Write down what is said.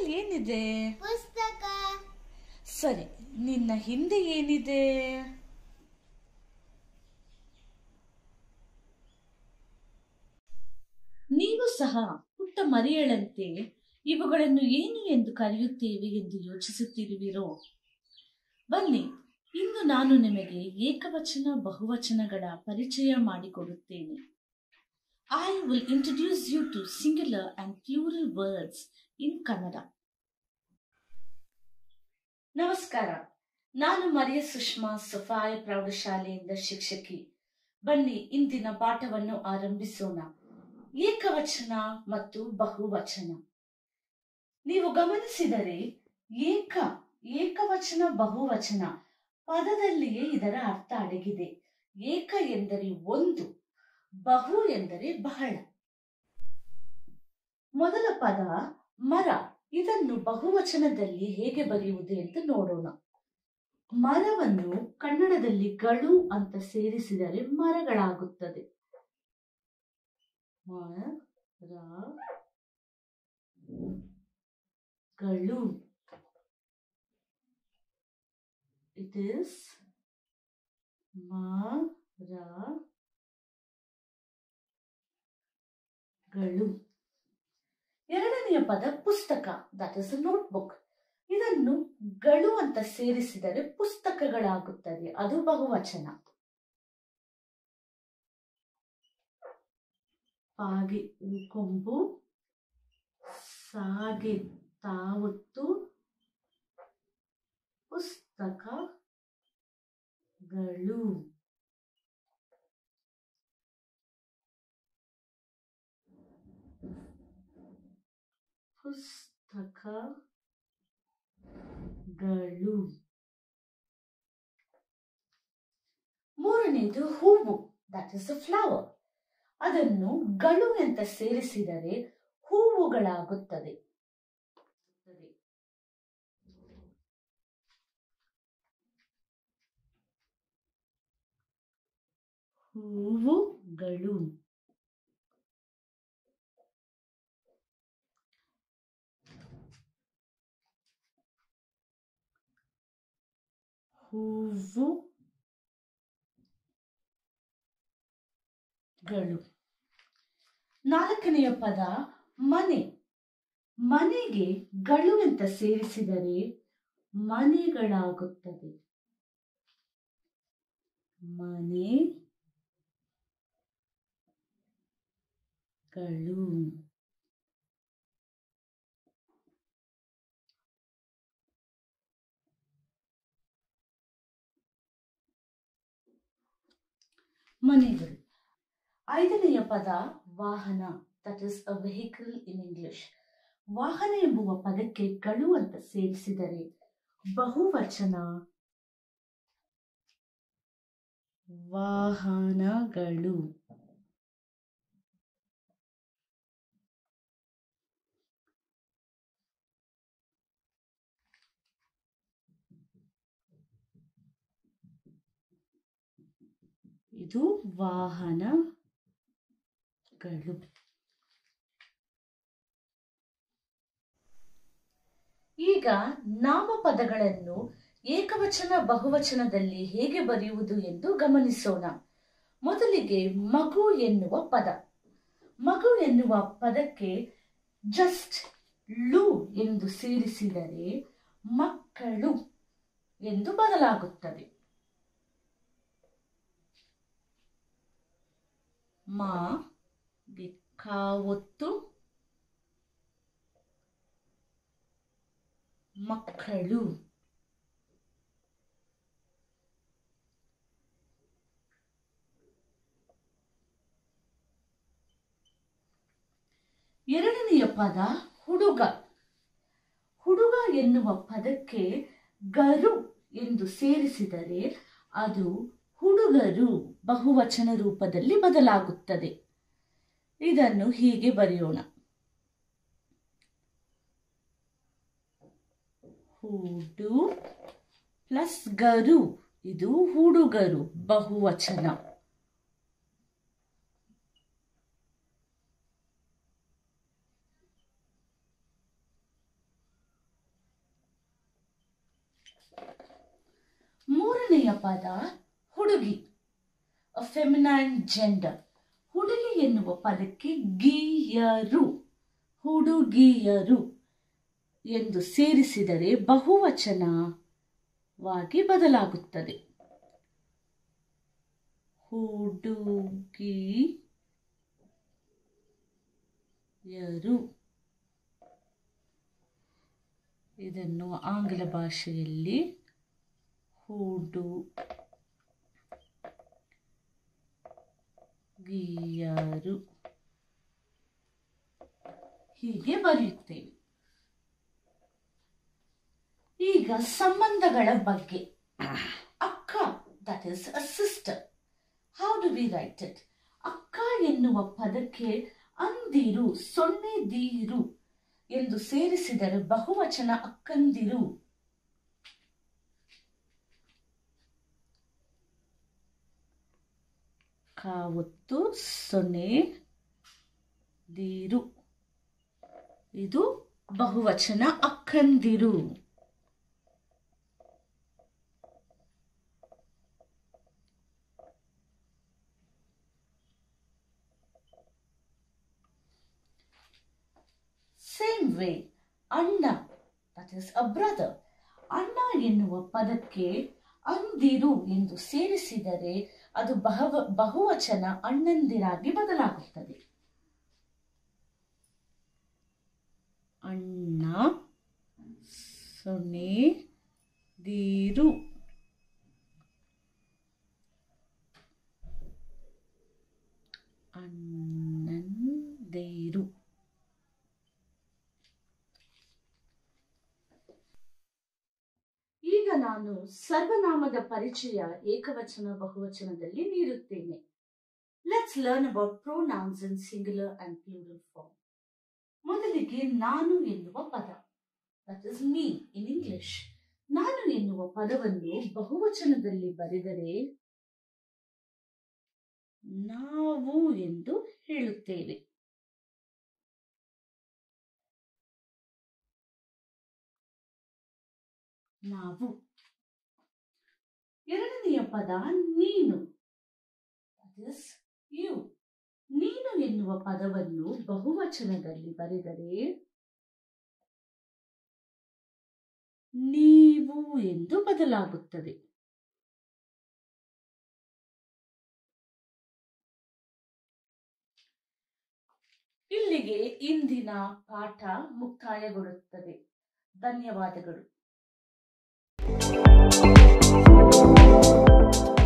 ಏನಿದೆ ಪುಸ್ತಕ ಸರಿ ನಿನ್ನ ಹಿಂದೆ ಏನಿದೆ ನೀವು ಸಹ ಪುಟ್ಟ ಮರಿಯಳಂತೆ ಇವುಗಳನ್ನು ಏನು ಎಂದು ಕರೆಯುತ್ತೇವೆ ಎಂದು ಯೋಚಿಸುತ್ತಿರುವಿರೋ ಬನ್ನಿ ಇಂದು ನಾನು ನಿಮಗೆ ಏಕವಚನ ಬಹುವಚನಗಳ ಪರಿಚಯ ಮಾಡಿಕೊಡುತ್ತೇನೆ I will introduce you to singular and plural words in Kannada ನಮಸ್ಕಾರ ನಾನು ಮರಿಯ ಸುಷ್ಮಾ ಸಫಾಯ ಪ್ರೌಢಶಾಲೆಯಿಂದ ಶಿಕ್ಷಕಿ ಬನ್ನಿ ಇಂದಿನ ಪಾಠವನ್ನು ಆರಂಭಿಸೋಣ ಏಕವಚನ ಮತ್ತು ಬಹುವಚನ ನೀವು ಗಮನಿಸಿದರೆ ಏಕ ಏಕವಚನ ಬಹುವಚನ ಪದದಲ್ಲಿಯೇ ಇದರ ಅರ್ಥ ಅಡಗಿದೆ ಏಕ ಎಂದರೆ ಒಂದು ಬಹು ಎಂದರೆ ಬಹಳ ಮೊದಲ ಪದ ಮರ ಇದನ್ನು ಬಹುವಚನದಲ್ಲಿ ಹೇಗೆ ಬರೆಯುವುದು ಎಂದು ನೋಡೋಣ ಮರವನ್ನು ಕನ್ನಡದಲ್ಲಿ ಗಳು ಅಂತ ಸೇರಿಸಿದರೆ ಮರಗಳಾಗುತ್ತದೆ ಮರಗಳು ಇಟ್ ಇಸ್ ಮರಗಳು ಎರಡನೆಯ ಪದ ಪುಸ್ತಕ ದಟ್ ಇಸ್ ಅ ನೋಟ್ಬುಕ್ ಇದನ್ನು ಗಳು ಅಂತ ಸೇರಿಸಿದರೆ ಪುಸ್ತಕಗಳಾಗುತ್ತದೆ ಅದು ಬಹುವಚನ ಪಾಗಿ ಕೊಂಬು ಸಾಗಿ ತಾವತ್ತು ಪುಸ್ತಕಗಳು ಪುಸ್ತಕಗಳು ಮೂರನೇದು ಹೂವು ದಟ್ ಇಸ್ ಅ ಫ್ಲವರ್ ಅದನ್ನು ಗಳು ಅಂತ ಸೇರಿಸಿದರೆ ಹೂವುಗಳಾಗುತ್ತದೆ ಹೂವುಗಳು ಹೂವುಗಳು ನಾಲ್ಕನೆಯ ಪದ ಮನೆ ಮನೆಗೆ ಗಳು ಅಂತ ಸೇರಿಸಿದರೆ ಮನೆಗಳಾಗುತ್ತದೆ ಮನೆಗಳು ಮನೆಗಳು ಐದನೆಯ ಪದ ವಾಹನ that is a vehicle in English ವಾಹನ ಎಂಬುವ ಪದಕ್ಕೆ ಗಳು ಅಂತ ಸೇರಿಸಿದರೆ ಬಹುವಚನ ವಾಹನಗಳು ಇದು ವಾಹನಗಳು ಈಗ ನಾಮಪದಗಳನ್ನು ಏಕವಚನ ಬಹುವಚನದಲ್ಲಿ ಹೇಗೆ ಬರೆಯುವುದು ಎಂದು ಗಮನಿಸೋಣ ಮೊದಲಿಗೆ ಮಗು ಎನ್ನುವ ಪದ ಮಗು ಎನ್ನುವ ಪದಕ್ಕೆ ಜಸ್ಟ್ ಲು ಎಂದು ಸೇರಿಸಿದರೆ ಮಕ್ಕಳು ಎಂದು ಬದಲಾಗುತ್ತದೆ ಮಾ ಕಾವೊತ್ತು ಮಕ್ಕಳು ಎರಡನೆಯ ಪದ ಹುಡುಗ ಹುಡುಗ ಎನ್ನುವ ಪದಕ್ಕೆ ಗರು ಎಂದು ಸೇರಿಸಿದರೆ ಅದು ಹುಡುಗರು ಬಹುವಚನ ರೂಪದಲ್ಲಿ ಬದಲಾಗುತ್ತದೆ ಇದನ್ನು ಹೀಗೆ ಬರೆಯೋಣ ಹುಡು ಪ್ಲಸ್ ಗರು ಇದು ಹುಡುಗರು ಬಹುವಚನ ಮೂರನೆಯ ಪದ ಹುಡುಗಿ ಫೆಮಿನೈನ್ ಜೆಂಡರ್ ಹುಡುಗಿ ಎನ್ನುವ ಪದಕ್ಕೆ ಗೀಯರು ಹುಡುಗಿಯರು ಎಂದು ಸೇರಿಸಿದರೆ ಬಹುವಚನವಾಗಿ ಬದಲಾಗುತ್ತದೆ ಹುಡುಗಿಯರು ಇದನ್ನು ಆಂಗ್ಲ ಭಾಷೆಯಲ್ಲಿ ಹುಡು ಗಿಯರು ಹೀಗೆ ಬರೆಯುತ್ತೇವೆ ಈಗ ಸಂಬಂಧಗಳ ಬಗ್ಗೆ ಅಕ್ಕ that is a sister how do we write it ಅಕ್ಕ ಎನ್ನುವ ಪದಕ್ಕೆ ಅಂದಿರು ಸೊನ್ನೆ ದೀರು ಎಂದು ಸೇರಿಸಿದರೆ ಬಹುವಚನ ಅಕ್ಕಂದಿರು ಕಾವತ್ತು ಸೊನ್ನೆ ದೀರು ಇದು ಬಹುವಚನ ಅಕ್ಕಂದಿರು ಸೇಮ್ ವೇ ಅಣ್ಣ ದಟ್ ಇಸ್ ಅ ಬ್ರದರ್ ಅಣ್ಣ ಎನ್ನುವ ಪದಕ್ಕೆ ಅಂದಿರು ಎಂದು ಸೇರಿಸಿದರೆ ಅದು ಬಹವ ಬಹುವಚನ ಅಣ್ಣಂದಿರಾಗಿ ಬದಲಾಗುತ್ತದೆ ಅಣ್ಣ ಸೊನ್ನೆ ದೀರು ಅಣ್ಣಂದಿರು ಈಗ ನಾನು ಸರ್ವನಾಮದ ಪರಿಚಯ ಏಕವಚನ ಬಹುವಚನದಲ್ಲಿ ನೀಡುತ್ತೇನೆ let's learn about pronouns in singular and plural form ಮೊದಲಿಗೆ ನಾನು ಎನ್ನುವ ಪದ that is me in English ನಾನು ಎನ್ನುವ ಪದವನ್ನು ಬಹುವಚನದಲ್ಲಿ ಬರೆದರೆ ನಾವು ಎಂದು ಹೇಳುತ್ತೇವೆ ನಾವು ಎರಡನೆಯ ಪದ ನೀನು ಯು ನೀನು ಎನ್ನುವ ಪದವನ್ನು ಬಹುವಚನದಲ್ಲಿ ಬರೆದರೆ ನೀವು ಎಂದು ಬದಲಾಗುತ್ತದೆ ಇಲ್ಲಿಗೆ ಇಂದಿನ ಪಾಠ ಮುಕ್ತಾಯಗೊಳ್ಳುತ್ತದೆ ಧನ್ಯವಾದಗಳು